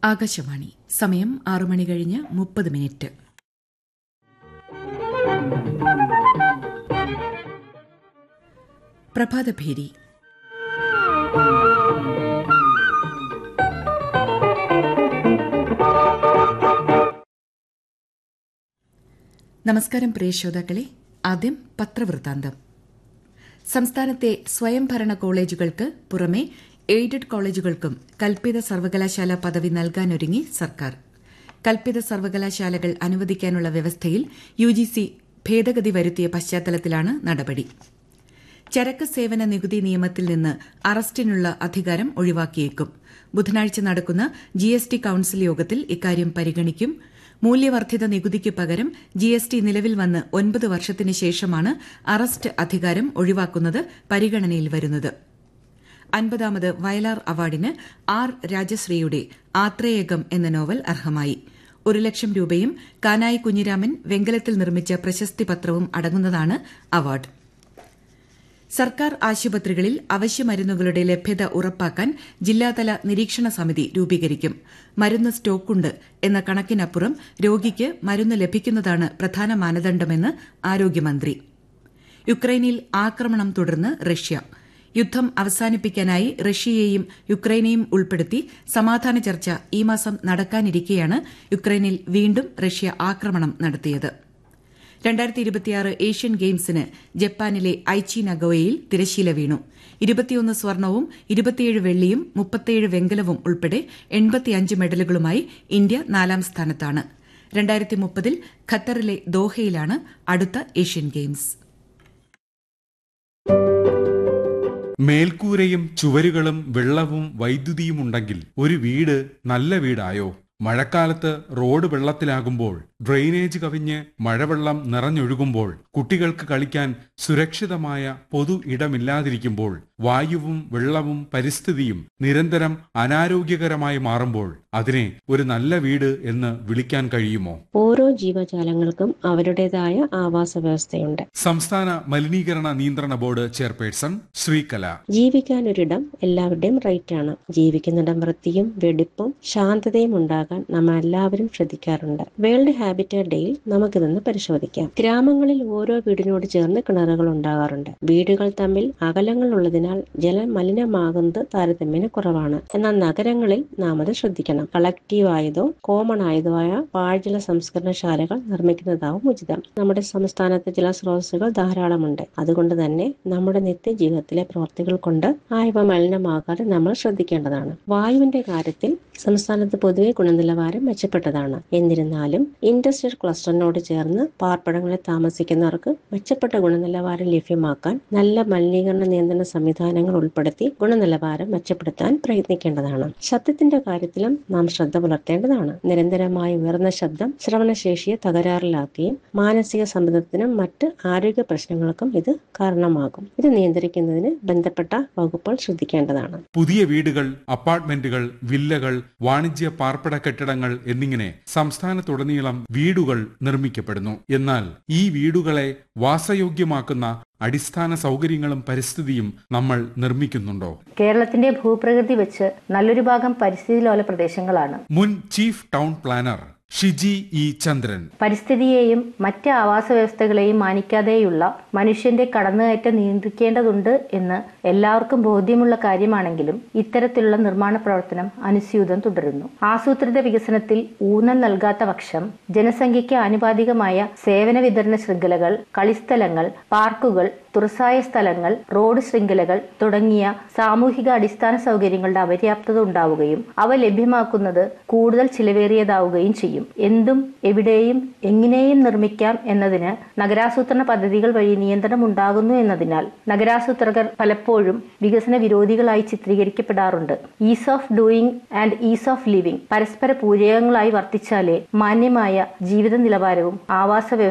ആകാശവാണി സമയം ആറു മണി കഴിഞ്ഞ് മുപ്പത് മിനിറ്റ് പ്രഭാതഭേരി നമസ്കാരം പ്രിയ ശ്രോതാക്കളെ ആദ്യം പത്രവൃത്താന്തം സംസ്ഥാനത്തെ സ്വയംഭരണ കോളേജുകൾക്ക് പുറമെ എയ്ഡഡ് കോളേജുകൾക്കും കൽപ്പിത സർവകലാശാല പദവി നൽകാനൊരുങ്ങി സർക്കാർ കൽപ്പിത സർവകലാശാലകൾ അനുവദിക്കാനുള്ള വ്യവസ്ഥയിൽ യുജിസി ഭേദഗതി വരുത്തിയ പശ്ചാത്തലത്തിലാണ് നടപടി ചരക്ക് സേവന നികുതി നിയമത്തിൽ നിന്ന് അറസ്റ്റിനുള്ള അധികാരം ഒഴിവാക്കിയേക്കും ബുധനാഴ്ച നടക്കുന്ന ജിഎസ്ടി കൌൺസിൽ യോഗത്തിൽ ഇക്കാര്യം പരിഗണിക്കും മൂല്യവർദ്ധിത നികുതിക്ക് പകരം ജിഎസ്ടി നിലവിൽ വന്ന് ഒൻപത് വർഷത്തിന് ശേഷമാണ് അറസ്റ്റ് അധികാരം ഒഴിവാക്കുന്നത് പരിഗണനയിൽ വരുന്നത് അൻപതാമത് വയലാർ അവാർഡിന് ആർ രാജശ്രീയുടെ ആത്രേയകം എന്ന നോവൽ അർഹമായി ഒരു ലക്ഷം രൂപയും കാനായി കുഞ്ഞിരാമൻ വെങ്കലത്തിൽ നിർമ്മിച്ച പ്രശസ്തി പത്രവും അടങ്ങുന്നതാണ് അവാർഡ് സർക്കാർ ആശുപത്രികളിൽ അവശ്യമരുന്നുകളുടെ ലഭ്യത ഉറപ്പാക്കാൻ ജില്ലാതല നിരീക്ഷണ സമിതി രൂപീകരിക്കും മരുന്ന് സ്റ്റോക്കുണ്ട് എന്ന കണക്കിനപ്പുറം രോഗിക്ക് മരുന്ന് ലഭിക്കുന്നതാണ് പ്രധാന മാനദണ്ഡമെന്ന് ആരോഗ്യമന്ത്രി യുക്രൈനിൽ ആക്രമണം തുടർന്ന് റഷ്യ യുദ്ധം അവസാനിപ്പിക്കാനായി റഷ്യയെയും യുക്രൈനെയും ഉൾപ്പെടുത്തി സമാധാന ചർച്ച ഈ മാസം നടക്കാനിരിക്കെയാണ് യുക്രൈനിൽ വീണ്ടും റഷ്യ ആക്രമണം നടത്തിയത് രണ്ടായിരത്തി ഇരുപത്തിയാറ് ഏഷ്യൻ ഗെയിംസിന് ജപ്പാനിലെ ഐച്ചി നഗോയയിൽ തിരശീല വീണു ഇരുപത്തിയൊന്ന് സ്വർണവും ഇരുപത്തിയേഴ് വെള്ളിയും മുപ്പത്തിയേഴ് വെങ്കലവും ഉൾപ്പെടെ എൺപത്തിയഞ്ച് മെഡലുകളുമായി ഇന്ത്യ നാലാം സ്ഥാനത്താണ് രണ്ടായിരത്തി മുപ്പതിൽ ഖത്തറിലെ ദോഹയിലാണ് അടുത്ത ഏഷ്യൻ ഗെയിംസ് മേൽക്കൂരയും ചുവരുകളും വെള്ളവും വൈദ്യുതിയും ഉണ്ടെങ്കിൽ ഒരു വീട് നല്ല വീടായോ മഴക്കാലത്ത് റോഡ് വെള്ളത്തിലാകുമ്പോൾ ഡ്രെയിനേജ് കവിഞ്ഞ് മഴവെള്ളം നിറഞ്ഞൊഴുകുമ്പോൾ കുട്ടികൾക്ക് കളിക്കാൻ സുരക്ഷിതമായ പൊതു ഇടമില്ലാതിരിക്കുമ്പോൾ വായുവും വെള്ളവും പരിസ്ഥിതിയും നിരന്തരം അനാരോഗ്യകരമായി മാറുമ്പോൾ അതിനെ ഒരു നല്ല വീട് എന്ന് വിളിക്കാൻ കഴിയുമോ ഓരോ ജീവജാലങ്ങൾക്കും അവരുടേതായ ആവാസ വ്യവസ്ഥയുണ്ട് സംസ്ഥാന മലിനീകരണ നിയന്ത്രണ ബോർഡ് ചെയർപേഴ്സൺ ശ്രീകല ജീവിക്കാനൊരിടം എല്ലാവരുടെയും റൈറ്റ് ആണ് ജീവിക്കുന്നിടം വൃത്തിയും വെടിപ്പും ശാന്തതയും ഉണ്ടാകാൻ നമ്മൾ എല്ലാവരും ശ്രദ്ധിക്കാറുണ്ട് വേൾഡ് ഹാബിറ്റേറ്റ് ഡേയിൽ നമുക്കിതൊന്ന് പരിശോധിക്കാം ഗ്രാമങ്ങളിൽ ഓരോ വീടിനോട് ചേർന്ന് കിണറുകൾ ഉണ്ടാകാറുണ്ട് വീടുകൾ തമ്മിൽ അകലങ്ങൾ ഉള്ളതിനാൽ ജലം മലിനമാകുന്നത് താരതമ്യേന കുറവാണ് എന്നാൽ നഗരങ്ങളിൽ നാം അത് ശ്രദ്ധിക്കണം കളക്റ്റീവ് ആയതോ കോമൺ ആയതോ ആയ പാഴ്ജല സംസ്കരണശാലകൾ നിർമ്മിക്കുന്നതാവും ഉചിതം നമ്മുടെ സംസ്ഥാനത്ത് ജലസ്രോതസ്സുകൾ ധാരാളമുണ്ട് അതുകൊണ്ട് തന്നെ നമ്മുടെ നിത്യജീവിതത്തിലെ പ്രവർത്തികൾ കൊണ്ട് ആയവ മലിനമാകാതെ നമ്മൾ ശ്രദ്ധിക്കേണ്ടതാണ് വായുവിന്റെ കാര്യത്തിൽ സംസ്ഥാനത്ത് പൊതുവെ ഗുണനിലവാരം മെച്ചപ്പെട്ടതാണ് എന്നിരുന്നാലും ഇൻഡസ്ട്രിയൽ ക്ലസ്റ്ററിനോട് ചേർന്ന് പാർപ്പിടങ്ങളിൽ താമസിക്കുന്നവർക്ക് മെച്ചപ്പെട്ട ഗുണനിലവാരം ലഭ്യമാക്കാൻ നല്ല മലിനീകരണ നിയന്ത്രണ സംവിധാനങ്ങൾ ഉൾപ്പെടുത്തി ഗുണനിലവാരം മെച്ചപ്പെടുത്താൻ പ്രയത്നിക്കേണ്ടതാണ് ശബ്ദത്തിന്റെ കാര്യത്തിലും നാം ശ്രദ്ധ പുലർത്തേണ്ടതാണ് നിരന്തരമായ ഉയർന്ന ശബ്ദം ശ്രവണശേഷിയെ തകരാറിലാക്കുകയും മാനസിക സമ്മർദ്ദത്തിനും മറ്റ് ആരോഗ്യ പ്രശ്നങ്ങൾക്കും ഇത് കാരണമാകും ഇത് നിയന്ത്രിക്കുന്നതിന് ബന്ധപ്പെട്ട വകുപ്പുകൾ ശ്രദ്ധിക്കേണ്ടതാണ് പുതിയ വീടുകൾ അപ്പാർട്ട്മെന്റുകൾ വില്ലകൾ വാണിജ്യ പാർപ്പിട കെട്ടിടങ്ങൾ എന്നിങ്ങനെ സംസ്ഥാനത്തുടനീളം വീടുകൾ നിർമ്മിക്കപ്പെടുന്നു എന്നാൽ ഈ വീടുകളെ വാസയോഗ്യമാക്കുന്ന അടിസ്ഥാന സൗകര്യങ്ങളും പരിസ്ഥിതിയും നമ്മൾ നിർമ്മിക്കുന്നുണ്ടോ കേരളത്തിന്റെ ഭൂപ്രകൃതി വെച്ച് നല്ലൊരു ഭാഗം പരിസ്ഥിതി ലോല പ്രദേശങ്ങളാണ് മുൻ chief town planner Shiji E Chandran പരിസ്ഥിതിയെയും മറ്റ് ആവാസ വ്യവസ്ഥകളെയും മാനിക്കാതെയുള്ള മനുഷ്യന്റെ കടന്നുകയറ്റം നിയന്ത്രിക്കേണ്ടതുണ്ട് എന്ന് എല്ലാവർക്കും ബോധ്യമുള്ള കാര്യമാണെങ്കിലും ഇത്തരത്തിലുള്ള നിർമ്മാണ പ്രവർത്തനം അനുസ്യൂതം തുടരുന്നു ആസൂത്രിത വികസനത്തിൽ ഊന്നൽ നൽകാത്ത പക്ഷം ജനസംഖ്യയ്ക്ക് ആനുപാതികമായ സേവന വിതരണ ശൃംഖലകൾ കളിസ്ഥലങ്ങൾ പാർക്കുകൾ തുറസായ സ്ഥലങ്ങൾ റോഡ് ശൃംഖലകൾ തുടങ്ങിയ സാമൂഹിക അടിസ്ഥാന സൗകര്യങ്ങളുടെ അപര്യാപ്തത ഉണ്ടാവുകയും അവ ലഭ്യമാക്കുന്നത് കൂടുതൽ ചിലവേറിയതാവുകയും ചെയ്യും എന്തും എവിടെയും എങ്ങനെയും നിർമ്മിക്കാം എന്നതിന് നഗരാസൂത്രണ പദ്ധതികൾ വഴി നിയന്ത്രണം ഉണ്ടാകുന്നു എന്നതിനാൽ നഗരാസൂത്രകർ പലപ്പോഴും വികസന വിരോധികളായി ചിത്രീകരിക്കപ്പെടാറുണ്ട് ease of doing and ease of living പരസ്പര പൂരകങ്ങളായി വർത്തിച്ചാലേ മാന്യമായ ജീവിത നിലവാരവും ആവാസ